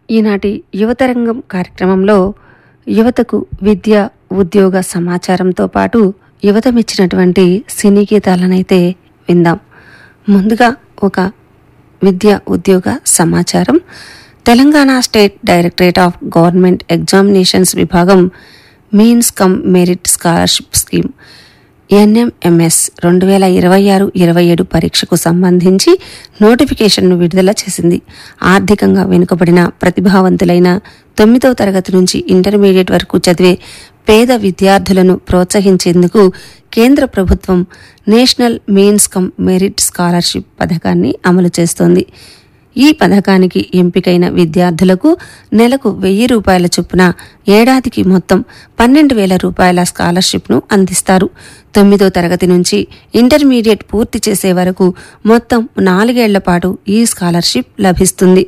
ఈనాటి యువతరంగం కార్యక్రమంలో యువతకు విద్య ఉద్యోగ సమాచారంతో పాటు యువత మెచ్చినటువంటి సినీ గీతాలనైతే విందాం ముందుగా ఒక విద్య ఉద్యోగ సమాచారం Telangana state directorate of government examinations విభాగం means cum merit scholarship scheme N M M S రెండు వేల ఇరవై ఆరు ఇరవై ఏడు పరీక్షకు సంబంధించి నోటిఫికేషన్ను విడుదల చేసింది ఆర్థికంగా వెనుకబడిన ప్రతిభావంతులైన తొమ్మిదవ తరగతి నుంచి ఇంటర్మీడియట్ వరకు చదివే పేద విద్యార్థులను ప్రోత్సహించేందుకు కేంద్ర ప్రభుత్వం national means cum merit scholarship పథకాన్ని అమలు చేస్తోంది ఈ పథకానికి ఎంపికైన విద్యార్థులకు నెలకు వెయ్యి రూపాయల చొప్పున ఏడాదికి మొత్తం పన్నెండు వేల రూపాయల స్కాలర్షిప్ను అందిస్తారు తొమ్మిదో తరగతి నుంచి ఇంటర్మీడియట్ పూర్తి చేసే వరకు మొత్తం నాలుగేళ్ల పాటు ఈ స్కాలర్షిప్ లభిస్తుంది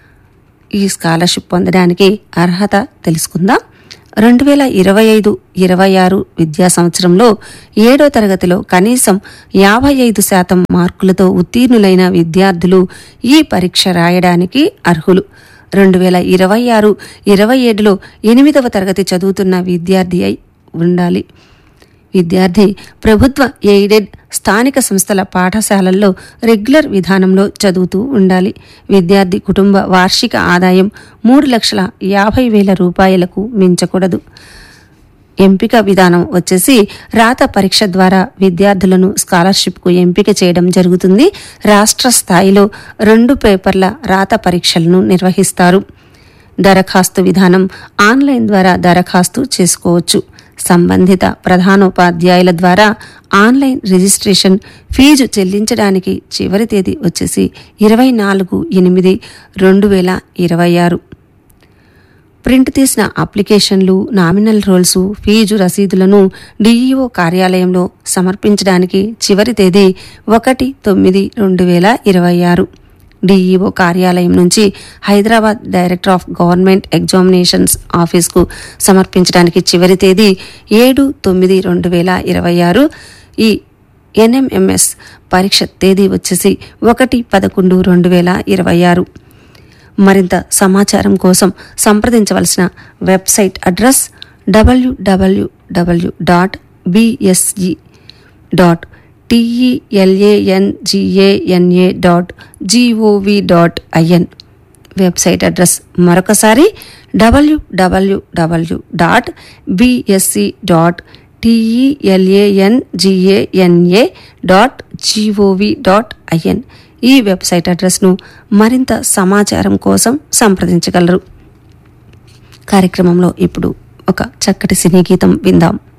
ఈ స్కాలర్షిప్ పొందడానికి అర్హత తెలుసుకుందాం రెండు వేల ఇరవై ఐదు ఇరవై ఆరు విద్యా సంవత్సరంలో ఏడో తరగతిలో కనీసం యాభై ఐదు శాతం మార్కులతో ఉత్తీర్ణులైన విద్యార్థులు ఈ పరీక్ష రాయడానికి అర్హులు రెండు వేల ఇరవై ఆరు ఇరవై ఏడులో ఎనిమిదవ తరగతి చదువుతున్న విద్యార్థి అయి ఉండాలి విద్యార్థి ప్రభుత్వ ఎయిడెడ్ స్థానిక సంస్థల పాఠశాలల్లో రెగ్యులర్ విధానంలో చదువుతూ ఉండాలి విద్యార్థి కుటుంబ వార్షిక ఆదాయం మూడు లక్షల యాభై వేల రూపాయలకు మించకూడదు ఎంపిక విధానం వచ్చేసి రాత పరీక్ష ద్వారా విద్యార్థులను స్కాలర్షిప్కు ఎంపిక చేయడం జరుగుతుంది రాష్ట్ర స్థాయిలో రెండు పేపర్ల రాత పరీక్షలను నిర్వహిస్తారు దరఖాస్తు విధానం ఆన్లైన్ ద్వారా దరఖాస్తు చేసుకోవచ్చు సంబంధిత ప్రధానోపాధ్యాయుల ద్వారా ఆన్లైన్ రిజిస్ట్రేషన్ ఫీజు చెల్లించడానికి చివరి తేదీ వచ్చేసి ఇరవై నాలుగు ఎనిమిది రెండు వేల ఇరవై ఆరు ప్రింట్ తీసిన అప్లికేషన్లు నామినల్ రోల్స్ ఫీజు రసీదులను డిఈఓ కార్యాలయంలో సమర్పించడానికి చివరి తేదీ ఒకటి తొమ్మిది రెండు వేల ఇరవై ఆరు డిఈఓ కార్యాలయం నుంచి Hyderabad director of government examinations ఆఫీస్కు సమర్పించడానికి చివరి తేదీ ఏడు తొమ్మిది రెండు వేల ఇరవై ఆరు ఈ ఎన్ఎంఎంఎస్ పరీక్ష తేదీ వచ్చేసి ఒకటి పదకొండు రెండు వేల ఇరవై ఆరు మరింత సమాచారం కోసం సంప్రదించవలసిన website address WWW dot BSE dot TELANGANA dot GOV dot IN website address మరొకసారి డబ్ల్యూడబ్ల్యూడబ్ల్యూ dot BSc dot TELANGANA dot GOV dot IN ఈ వెబ్సైట్ అడ్రస్ను మరింత సమాచారం కోసం సంప్రదించగలరు కార్యక్రమంలో ఇప్పుడు ఒక చక్కటి సినీ గీతం విందాం